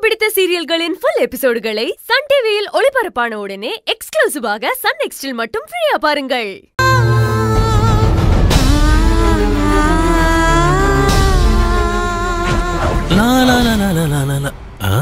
பிடித்த சீரியல்களின் full எபிசோடுகளை Sun டிவியில் ஒளிபரப்பான உடனே எக்ஸ்க்ளூசிவாக சன் நெக்ஸ்டில் மட்டும் ஃப்ரீயா பாருங்கள் லா லா லா லா லா லா லா லா ஆ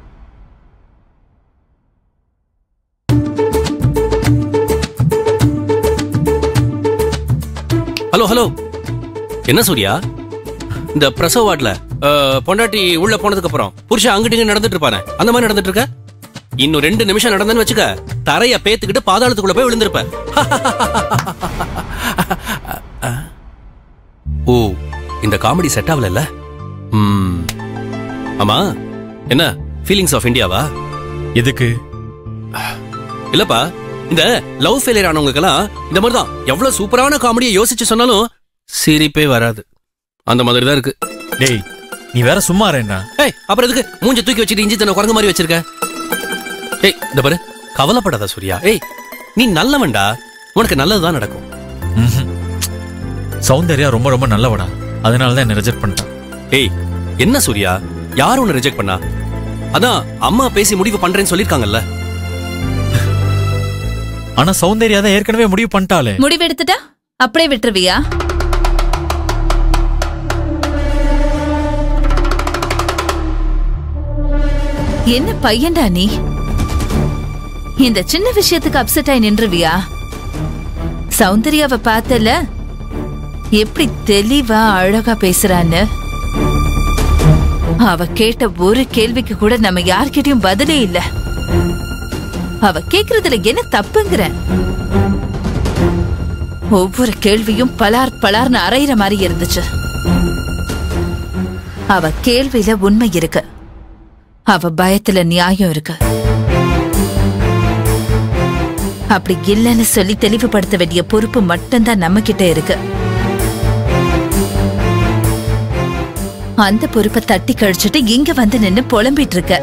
ஹலோ ஹலோ என்ன சூர்யா இந்த பிரசவ வார்டுல அஹ், பொண்டாட்டி உள்ள போனதுக்கு அப்புறம் புருஷன் அங்கிட்டு இங்க நடந்துட்டு இருப்பானே அந்த மாதிரி நடந்துட்டு இருக்க இன்னும் ரெண்டு நிமிஷம் நடந்தேன்னு வச்சுக்க தரைய பேத்துக்கிட்டு பாதாளத்துக்குள்ள போய் விழுந்திருப்ப ஓ இந்த காமெடி செட் ஆகல ம் ஆமா என்ன ஃபீலிங்ஸ் ஆஃப் இந்தியாவா எதுக்கு இல்லப்பா இந்த லவ் ஃபெயிலியர் ஆனவங்களுக்கெல்லாம் இந்த மாதிரி தான் எவ்வளவு சூப்பரான காமெடியை யோசிச்சு சொன்னாலும் சிரிப்பே வராது அந்த மாதிரி தான் இருக்கு டேய் நீ வேற சும்மா இருண்ணா ஏய் அப்புறம் எதுக்கு மூஞ்ச தூக்கி வச்சுட்டு இஞ்சி தன்னை குரங்கு மாதிரி வச்சிருக்க ஏய் இந்த பாரு கவலைப்படாத சூர்யா ஏய் நீ நல்லவன்டா உனக்கு நல்லதுதான் நடக்கும் சௌந்தர்யா ரொம்ப ரொம்ப நல்லவடா அதனால தான் என்ன ரிஜெக்ட் பண்ணிட்டான் ஏய் என்ன சூர்யா யார் உன்னை ரிஜெக்ட் பண்ணா அதான் அம்மா பேசி முடிவு பண்றேன்னு சொல்லிருக்காங்கல்ல ஆனா சௌந்தர்யா தான் ஏற்கனவே முடிவு பண்ணிட்டாளே முடிவெடுத்துட்டா அப்படியே விட்டுருவியா என்ன பையன்டா நீ இந்த சின்ன விஷயத்துக்கு அப்செட் ஆகி நின்றுவியா சௌந்தர்யாவை பார்த்தல எப்படி தெளிவா அழகா பேசுறான்னு அவ கேட்ட ஒரு கேள்விக்கு கூட நம்ம யார்கிட்டயும் பதிலே இல்ல அவ கேக்குறதுல என்ன தப்புங்கிற ஒவ்வொரு கேள்வியும் பலார் பலார்னு அரையிற மாதிரி இருந்துச்சு அவ கேள்வியில உண்மை இருக்கு அவ பயத்துல நியாயம் இருக்கு அப்படி இல்லைன்னு சொல்லி தெளிவுபடுத்த வேண்டிய பொறுப்பு மட்டும்தான் நம்ம கிட்ட இருக்கு அந்த பொறுப்பை தட்டி கழிச்சிட்டு இங்க வந்து நின்னு புலம்பிட்டு இருக்க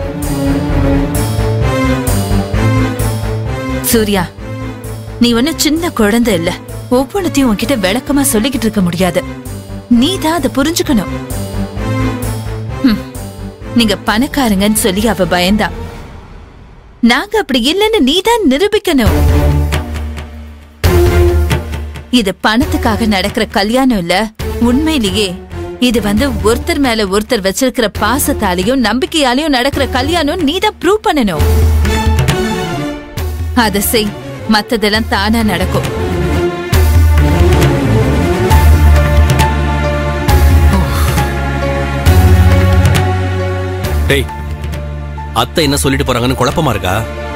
சூர்யா நீ ஒண்ணு சின்ன குழந்தை இல்ல ஒவ்வொன்றத்தையும் உன்கிட்ட விளக்கமா சொல்லிக்கிட்டு இருக்க முடியாது நீ தான் அதை புரிஞ்சுக்கணும் ஹம், நீங்க பணக்காரங்கன்னு சொல்லி அவ பயந்தா நாங்க அப்படி இல்லைன்னு நீ தான் நிரூபிக்கணும் இது பணத்துக்காக நடக்கிற கல்யாணம் இல்ல உண்மையிலேயே இது வந்து ஒருத்தர் மேல ஒருத்தர் வச்சிருக்கிற பாசத்தாலையும் நம்பிக்கையாலையும் நடக்கிற கல்யாணம் நீ தான் ப்ரூவ் பண்ணணும் அதை செய் மத்ததெல்லாம் தானா நடக்கும் டேய் அத்தை என்ன சொல்லிட்டு போறாங்கன்னு குழப்பமா இருக்கா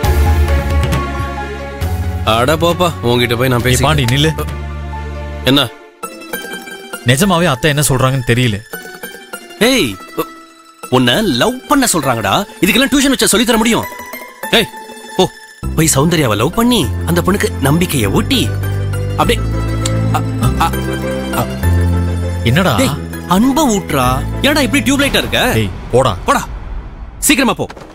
அட போப்பா உன்கிட்ட போய் நான் ஏய், பேசி பாண்டி நில்லு என்ன நிஜமாவே அத்தை என்ன சொல்றாங்கன்னு தெரியல ஏய் உ- உன்னை லவ் பண்ண சொல்றாங்கடா இதுக்கெல்லாம் டியூஷன் வச்சா சொல்லி தர முடியும் ஏய் ஓ போய் சௌந்தர்யாவை லவ் பண்ணி அந்த பொண்ணுக்கு நம்பிக்கைய ஊட்டி அப்படியே என்னடா டேய் அன்ப ஊட்டுறா ஏன்டா இப்படி டியூப்லைட்டா இருக்க டேய் போடா போடா சீக்கிரமா போ